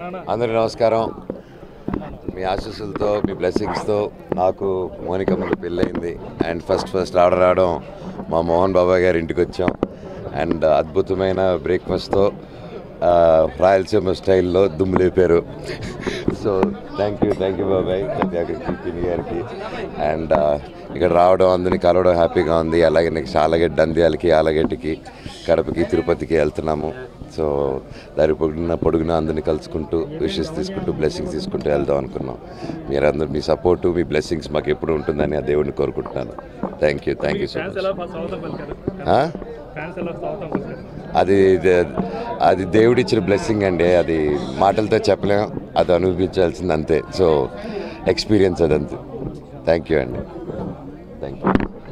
అందరికీ నమస్కారం మీ ఆశీస్సులతో మీ బ్లెస్సింగ్స్తో నాకు మోనిక ముందు పెళ్ళయింది అండ్ ఫస్ట్ ఫస్ట్ రావడం రావడం మా మోహన్ బాబా గారి ఇంటికి వచ్చాం అండ్ అద్భుతమైన బ్రేక్ఫాస్ట్తో రాయలసీమ స్టైల్లో దుమ్ము లేపారు so thank you thank you బాబాయ్ పిన్ని గారికి అండ్ ఇక్కడ రావడం అందరినీ కలవడం హ్యాపీగా ఉంది అలాగే నెక్స్ట్ ఆలగడ్డ నంద్యాలకి ఆలగడ్డకి కడపకి తిరుపతికి వెళ్తున్నాము సో దారి పొడుగున పొడుగున అందరినీ కలుసుకుంటూ విషెస్ తీసుకుంటూ బ్లెస్సింగ్స్ తీసుకుంటూ వెళ్దాం అనుకున్నాం మీరందరూ మీ సపోర్టు మీ బ్లెస్సింగ్స్ మాకు ఎప్పుడు ఉంటుందని ఆ దేవుడిని కోరుకుంటున్నాను thank you thank you so fans much ఎలా స్వాగతం పలికారు ఫ్యాన్స్ ఎలా స్వాగతం పలికారు అది దే- అది దేవుడిచ్చిన బ్లెస్సింగ్ అండి అది మాటలతో చెప్పలేం అది అనుభవించాల్సింది అంతే సో ఎక్స్పీరియన్స్ అదంతే థ్యాంక్ యూ అండి థ్యాంక్ యూ